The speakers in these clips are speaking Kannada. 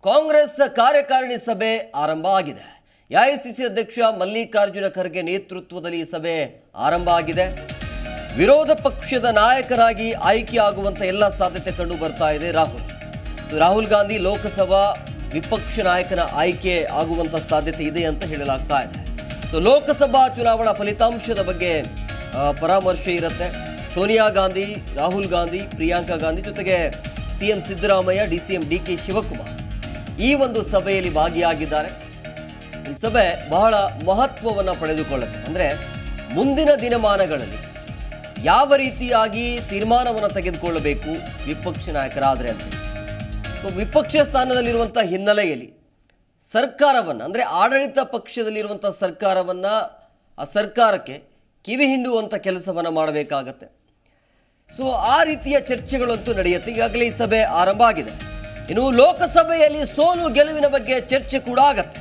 ಕಾಂಗ್ರೆಸ್ ಕಾರ್ಯಕಾರಿಣಿ ಸಭೆ ಆರಂಭ ಆಗಿದೆ ಎಐಸಿಸಿ ಅಧ್ಯಕ್ಷ ಮಲ್ಲಿಕಾರ್ಜುನ ಖರ್ಗೆ ನೇತೃತ್ವದಲ್ಲಿ ಈ ಸಭೆ ಆರಂಭ ಆಗಿದೆ ವಿರೋಧ ಪಕ್ಷದ ನಾಯಕರಾಗಿ ಆಯ್ಕೆಯಾಗುವಂತ ಎಲ್ಲ ಸಾಧ್ಯತೆ ಕಂಡು ಬರ್ತಾ ಇದೆ ರಾಹುಲ್ ಸೊ ರಾಹುಲ್ ಗಾಂಧಿ ಲೋಕಸಭಾ ವಿಪಕ್ಷ ನಾಯಕನ ಆಯ್ಕೆ ಆಗುವಂತ ಸಾಧ್ಯತೆ ಇದೆ ಅಂತ ಹೇಳಲಾಗ್ತಾ ಇದೆ ಸೊ ಲೋಕಸಭಾ ಚುನಾವಣಾ ಫಲಿತಾಂಶದ ಬಗ್ಗೆ ಆ, ಪರಾಮರ್ಶೆ ಇರುತ್ತೆ ಸೋನಿಯಾ ಗಾಂಧಿ ರಾಹುಲ್ ಗಾಂಧಿ ಪ್ರಿಯಾಂಕಾ ಗಾಂಧಿ ಜೊತೆಗೆ CM Siddaramaiah D C M D K Shivakumar ಈ ಒಂದು ಸಭೆಯಲ್ಲಿ ಭಾಗಿಯಾಗಿದ್ದಾರೆ ಈ ಸಭೆ ಬಹಳ ಮಹತ್ವವನ್ನು ಪಡೆದುಕೊಳ್ಳುತ್ತೆ ಅಂದರೆ ಮುಂದಿನ ದಿನಮಾನಗಳಲ್ಲಿ ಯಾವ ರೀತಿಯಾಗಿ ತೀರ್ಮಾನವನ್ನು ತೆಗೆದುಕೊಳ್ಳಬೇಕು ವಿಪಕ್ಷ ನಾಯಕರಾದರೆ ಅಂತ ಸೊ ವಿಪಕ್ಷ ಸ್ಥಾನದಲ್ಲಿರುವಂಥ ಹಿನ್ನೆಲೆಯಲ್ಲಿ ಸರ್ಕಾರವನ್ನು ಅಂದರೆ ಆಡಳಿತ ಪಕ್ಷದಲ್ಲಿರುವಂಥ ಸರ್ಕಾರವನ್ನು ಆ ಸರ್ಕಾರಕ್ಕೆ ಕಿವಿ ಹಿಂಡುವಂಥ ಕೆಲಸವನ್ನು ಮಾಡಬೇಕಾಗತ್ತೆ ಸೊ ಆ ರೀತಿಯ ಚರ್ಚೆಗಳಂತೂ ನಡೆಯುತ್ತೆ ಈಗಾಗಲೇ ಈ ಸಭೆ ಆರಂಭ ಆಗಿದೆ ಇನ್ನು ಲೋಕಸಭೆಯಲ್ಲಿ ಸೋಲು ಗೆಲುವಿನ ಬಗ್ಗೆ ಚರ್ಚೆ ಕೂಡ ಆಗತ್ತೆ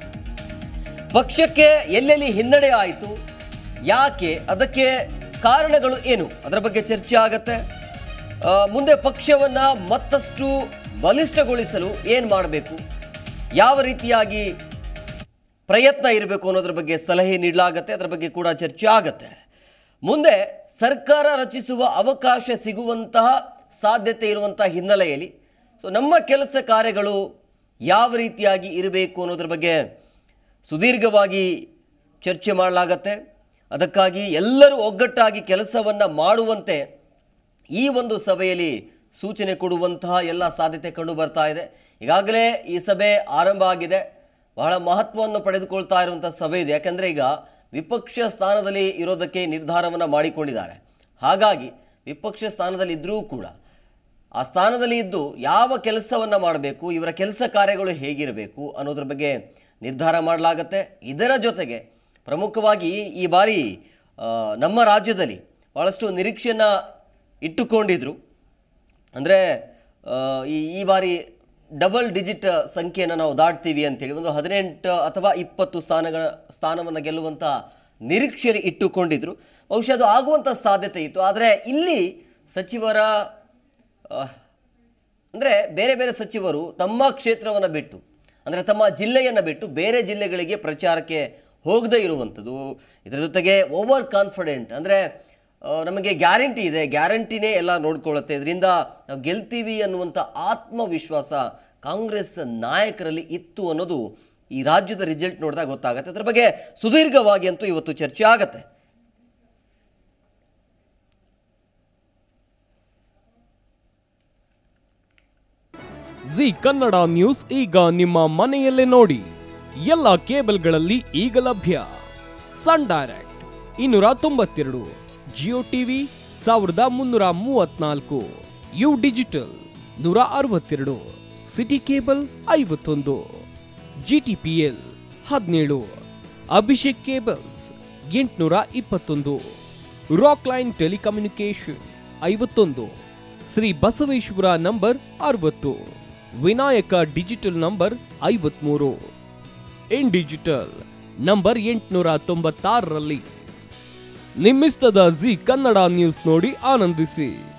ಪಕ್ಷಕ್ಕೆ ಎಲ್ಲೆಲ್ಲಿ ಹಿನ್ನಡೆ ಆಯಿತು ಯಾಕೆ ಅದಕ್ಕೆ ಕಾರಣಗಳು ಏನು ಅದರ ಬಗ್ಗೆ ಚರ್ಚೆ ಆಗತ್ತೆ ಆ, ಮುಂದೆ ಪಕ್ಷವನ್ನು ಮತ್ತಷ್ಟು ಬಲಿಷ್ಠಗೊಳಿಸಲು ಏನು ಮಾಡಬೇಕು ಯಾವ ರೀತಿಯಾಗಿ ಪ್ರಯತ್ನ ಇರಬೇಕು ಅನ್ನೋದ್ರ ಬಗ್ಗೆ ಸಲಹೆ ನೀಡಲಾಗತ್ತೆ ಅದರ ಬಗ್ಗೆ ಕೂಡ ಚರ್ಚೆ ಆಗತ್ತೆ ಮುಂದೆ ಸರ್ಕಾರ ರಚಿಸುವ ಅವಕಾಶ ಸಿಗುವಂತಹ ಸಾಧ್ಯತೆ ಇರುವಂತಹ ಹಿನ್ನೆಲೆಯಲ್ಲಿ ಸೊ ನಮ್ಮ ಕೆಲಸ ಕಾರ್ಯಗಳು ಯಾವ ರೀತಿಯಾಗಿ ಇರಬೇಕು ಅನ್ನೋದ್ರ ಬಗ್ಗೆ ಸುದೀರ್ಘವಾಗಿ ಚರ್ಚೆ ಮಾಡಲಾಗತ್ತೆ ಅದಕ್ಕಾಗಿ ಎಲ್ಲರೂ ಒಗ್ಗಟ್ಟಾಗಿ ಕೆಲಸವನ್ನು ಮಾಡುವಂತೆ ಈ ಒಂದು ಸಭೆಯಲ್ಲಿ ಸೂಚನೆ ಕೊಡುವಂತಹ ಎಲ್ಲ ಸಾಧ್ಯತೆ ಕಂಡು ಬರ್ತಾ ಇದೆ ಈಗಾಗಲೇ ಈ ಸಭೆ ಆರಂಭ ಆಗಿದೆ ಬಹಳ ಮಹತ್ವವನ್ನು ಪಡೆದುಕೊಳ್ತಾ ಇರುವಂಥ ಸಭೆ ಇದೆ ಯಾಕಂದರೆ ಈಗ ವಿಪಕ್ಷ ಸ್ಥಾನದಲ್ಲಿ ಇರೋದಕ್ಕೆ ನಿರ್ಧಾರವನ್ನು ಮಾಡಿಕೊಂಡಿದ್ದಾರೆ ಹಾಗಾಗಿ ವಿಪಕ್ಷ ಸ್ಥಾನದಲ್ಲಿ ಇದ್ದರೂ ಕೂಡ ಆ ಸ್ಥಾನದಲ್ಲಿ ಇದ್ದು ಯಾವ ಕೆಲಸವನ್ನು ಮಾಡಬೇಕು ಇವರ ಕೆಲಸ ಕಾರ್ಯಗಳು ಹೇಗಿರಬೇಕು ಅನ್ನೋದ್ರ ಬಗ್ಗೆ ನಿರ್ಧಾರ ಮಾಡಲಾಗತ್ತೆ ಇದರ ಜೊತೆಗೆ ಪ್ರಮುಖವಾಗಿ ಈ ಬಾರಿ ಆ, ನಮ್ಮ ರಾಜ್ಯದಲ್ಲಿ ಭಾಳಷ್ಟು ನಿರೀಕ್ಷೆಯನ್ನು ಇಟ್ಟುಕೊಂಡಿದ್ರು ಅಂದರೆ ಈ ಈ ಬಾರಿ ಡಬಲ್ ಡಿಜಿಟ್ ಸಂಖ್ಯೆಯನ್ನು ನಾವು ದಾಟ್ತೀವಿ ಅಂತೇಳಿ ಒಂದು ಹದಿನೆಂಟು ಅಥವಾ ಇಪ್ಪತ್ತು ಸ್ಥಾನಗಳ ಸ್ಥಾನವನ್ನು ಗೆಲ್ಲುವಂಥ ನಿರೀಕ್ಷೆಯಲ್ಲಿ ಇಟ್ಟುಕೊಂಡಿದ್ರು ಬಹುಶಃ ಅದು ಆಗುವಂಥ ಸಾಧ್ಯತೆ ಇತ್ತು ಆದರೆ ಇಲ್ಲಿ ಸಚಿವರ ಅಂದರೆ ಬೇರೆ ಬೇರೆ ಸಚಿವರು ತಮ್ಮ ಕ್ಷೇತ್ರವನ್ನು ಬಿಟ್ಟು ಅಂದರೆ ತಮ್ಮ ಜಿಲ್ಲೆಯನ್ನು ಬಿಟ್ಟು ಬೇರೆ ಜಿಲ್ಲೆಗಳಿಗೆ ಪ್ರಚಾರಕ್ಕೆ ಹೋಗದೇ ಇರುವಂಥದ್ದು ಇದರ ಜೊತೆಗೆ ಓವರ್ ಕಾನ್ಫಿಡೆಂಟ್ ಅಂದರೆ ನಮಗೆ ಗ್ಯಾರಂಟಿ ಇದೆ ಗ್ಯಾರಂಟಿನೇ ಎಲ್ಲ ನೋಡ್ಕೊಳ್ಳುತ್ತೆ ಇದರಿಂದ ನಾವು ಗೆಲ್ತೀವಿ ಅನ್ನುವಂಥ ಆತ್ಮವಿಶ್ವಾಸ ಕಾಂಗ್ರೆಸ್ ನಾಯಕರಲ್ಲಿ ಇತ್ತು ಅನ್ನೋದು ಈ ರಾಜ್ಯದ ರಿಸಲ್ಟ್ ನೋಡಿದಾಗ ಗೊತ್ತಾಗುತ್ತೆ ಅದರ ಬಗ್ಗೆ ಸುದೀರ್ಘವಾಗಿ ಅಂತೂ ಇವತ್ತು ಚರ್ಚೆ ಆಗತ್ತೆ ಜಿ ಕನ್ನಡ ನ್ಯೂಸ್ ಈಗ ನಿಮ್ಮ ಮನೆಯಲ್ಲೇ ನೋಡಿ ಎಲ್ಲ ಕೇಬಲ್ಗಳಲ್ಲಿ ಈಗ ಲಭ್ಯ ಸನ್ ಡೈರೆಕ್ಟ್ ಇನ್ನೂರ ತೊಂಬತ್ತೆರಡು ಜಿಯೋ ಟಿವಿ ಸಾವಿರದ ಮುನ್ನೂರ ಮೂವತ್ನಾಲ್ಕು ಯು ಡಿಜಿಟಲ್ ನೂರ ಅರವತ್ತೆರಡು ಸಿಟಿ ಕೇಬಲ್ ಐವತ್ತೊಂದು ಜಿ ಟಿ ಪಿ ಎಲ್ ಹದಿನೇಳು ಅಭಿಷೇಕ್ ಕೇಬಲ್ಸ್ ಎಂಟುನೂರ ಇಪ್ಪತ್ತೊಂದು ರಾಕ್ ಲೈನ್ ಟೆಲಿಕಮ್ಯುನಿಕೇಶನ್ ಐವತ್ತೊಂದು ಶ್ರೀ ಬಸವೇಶ್ವರ ನಂಬರ್ ಅರವತ್ತು ವಿನಾಯಕ ಡಿಜಿಟಲ್ ನಂಬರ್ ಐವತ್ಮೂರು ಇನ್ ಡಿಜಿಟಲ್ ನಂಬರ್ ಎಂಟುನೂರ ತೊಂಬತ್ತಾರರಲ್ಲಿ ನಿಮ್ಮಿಸ್ತದ ಜಿ ಕನ್ನಡ ನ್ಯೂಸ್ ನೋಡಿ ಆನಂದಿಸಿ